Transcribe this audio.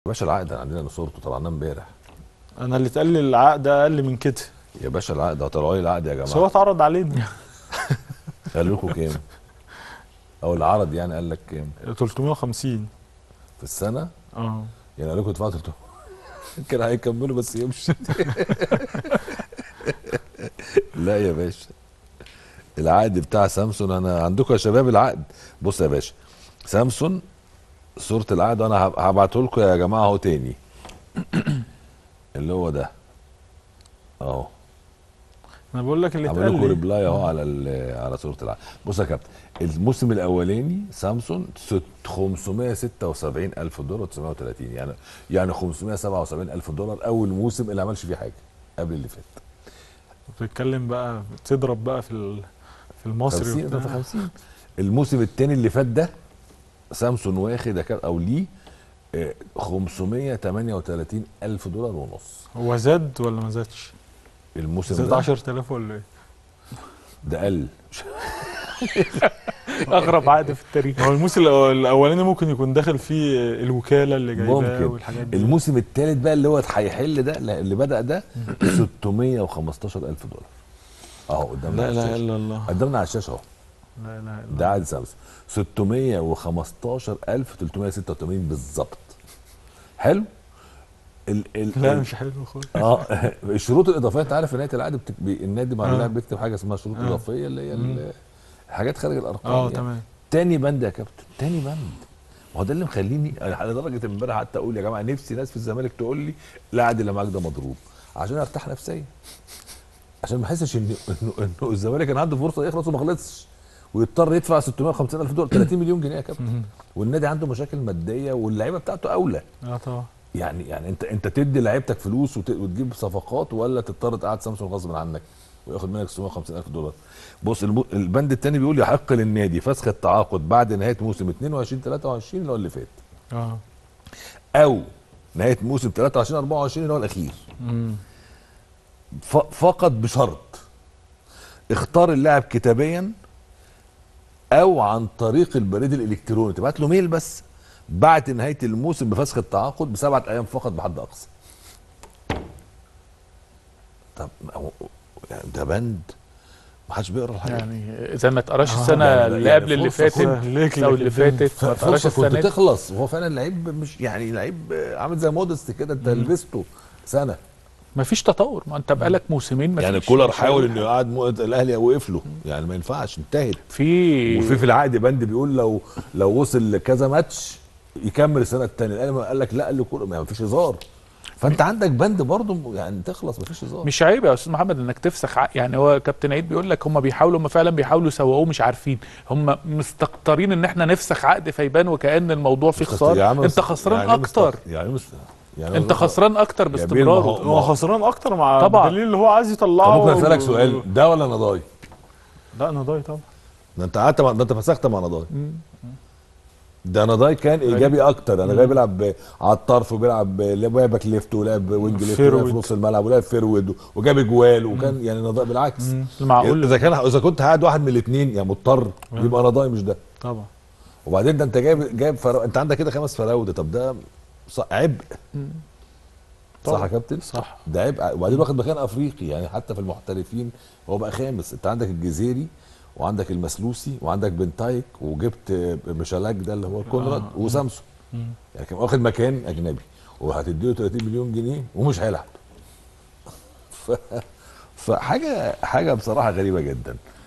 باشا العقد عندنا صورته طلعناه امبارح انا اللي اتقال لي العقد اقل من كده يا باشا العقد طلعوا لي العقد يا بس هو جماعه اتعرض علينا قال لكم كام او العرض يعني قال لك كام 350 في السنه اه يعني قال لكم ادفعوا 300 كان هيكملوا بس يمشي لا يا باشا العقد بتاع سامسونج انا عندكم يا شباب العقد بص يا باشا سامسونج صورة العقد انا هب- هبعته لكم يا جماعه اهو تاني اللي هو ده اهو انا بقول لك اللي عامل اتقال لكم لي ريبلاي اهو على ال- على صوره العقد بص يا كابتن الموسم الاولاني سامسونج ست- 576 الف دولار 930 يعني يعني 577 الف دولار اول موسم اللي عملش فيه حاجه قبل اللي فات بتتكلم بقى تضرب بقى في ال- في المصري 50 ده وبتاع. 50 الموسم الثاني اللي فات ده سامسونج واخد يا كابتن- او ليه آه، 538 الف دولار ونص هو زاد ولا ما زادش؟ الموسم زاد ده 10000 ولا ايه؟ ده قل اغرب عقد في التاريخ هو الموسم الأول- الاولاني ممكن يكون داخل فيه الوكاله اللي جايباه ممكن والحاجات دي الموسم الثالث بقى اللي هو هيحل ده اللي بدا ده 615 الف دولار اهو قدامنا لا على اله الشاشه الا الله قدامنا على الشاشه اهو لا اله الا ده الله عقد سامسونج 615 الف 386 بالظبط حلو ال ال لا ال- آه. مش حلو خالص اه الشروط الاضافيه انت عارف في نهايه العقد بتك... بي- النادي مع آه. اللاعب بيكتب حاجه اسمها شروط آه. اضافيه اللي هي مم. ال- حاجات خارج الارقام اه يعني. تمام تاني بند يا كابتن تاني بند ما هو ده اللي مخليني على درجه امبارح حتى اقول يا جماعه نفسي ناس في الزمالك تقول لي العقد اللي معاك ده مضروب عشان ارتاح نفسيا عشان ما احسش ان انه انه الزمالك كان عنده فرصه يخلص وما خلصش ويضطر يدفع 650 الف دولار 30 مليون جنيه يا كابتن مم. والنادي عنده مشاكل ماديه واللعيبه بتاعته اولى اه طبعا يعني يعني انت انت تدي لعيبتك فلوس وت- وتجيب صفقات ولا تضطر تقعد سامسونج غصب عنك وياخد منك 650 الف دولار بص الم- البند الثاني بيقول يحق للنادي فسخ التعاقد بعد نهايه موسم 22 23 اللي هو اللي فات اه او نهايه موسم 23 24 اللي هو الاخير مم. ف- فقط بشرط اختار اللاعب كتابيا او عن طريق البريد الالكتروني تبعت له ميل بس بعد نهايه الموسم بفسخ التعاقد بسبعه ايام فقط بحد اقصى طب ما هو- يعني ده بند ما حدش بيقرا الحاجه يعني اذا ما تقراش آه، السنه يعني- اللي يعني قبل اللي فرصة فاتت ليك او لك اللي الدنيا. فاتت ما تقراش فرصه كنت السنه دي. تخلص وهو فعلا لعيب مش يعني لعيب عامل زي مودست كده انت لبسته سنه ما فيش تطور ما انت بقالك موسمين ما يعني فيش. كولر مش حاول هيقول انه يقعد مو- الاهلي وقف له يعني ما ينفعش انتهت في وفي في العقد بند بيقول لو لو وصل لكذا ماتش يكمل السنه الثانيه الاهلي ما قال لك لا قال له كوره ما فيش هزار فانت عندك بند برضه يعني تخلص ما فيش هزار مش عيب يا استاذ محمد انك تفسخ عق- يعني هو كابتن عيد بيقول لك هم بيحاولوا هم فعلا بيحاولوا يسوقوه مش عارفين هم مستكترين ان احنا نفسخ عقد فيبان وكأن الموضوع فيه يا خساره عم انت مست- خسران يعني مست- اكتر يعني مست... يعني انت خسران اكتر بيه، ما باستمراره هو- هو خسران اكتر مع طبعا. بدليل اللي هو عايز طب يطلعه ممكن اسالك سؤال ده ولا نضاي؟ لا نضاي طبعا ده انت قعدت مع... ده انت فسخت مع نضاي ده نضاي كان ايجابي اكتر انا جاي بيلعب على الطرف وبيلعب لعب باك ليفت ولعب وينج ليفت ولعب في فيرود. نص الملعب ولعب فيرود وجاب اجوال وكان يعني نضاي بالعكس مم. معقول اذا كان اذا كنت قاعد واحد من الاثنين يا مضطر يبقى نضاي مش ده طبعا وبعدين ده انت جايب جايب فرا... انت عندك كده خمس فراوده طب ده ص- عبء صح طبعا. يا كابتن؟ صح ده عبء وبعدين واخد مكان افريقي يعني حتى في المحترفين هو بقى خامس انت عندك الجزيري وعندك المسلوسي وعندك بنتايك وجبت مشالاك ده اللي هو كونراد آه. وسامسون مم. يعني كان واخد مكان اجنبي وهتديله 30 مليون جنيه ومش هيلعب ف... فحاجه حاجه بصراحه غريبه جدا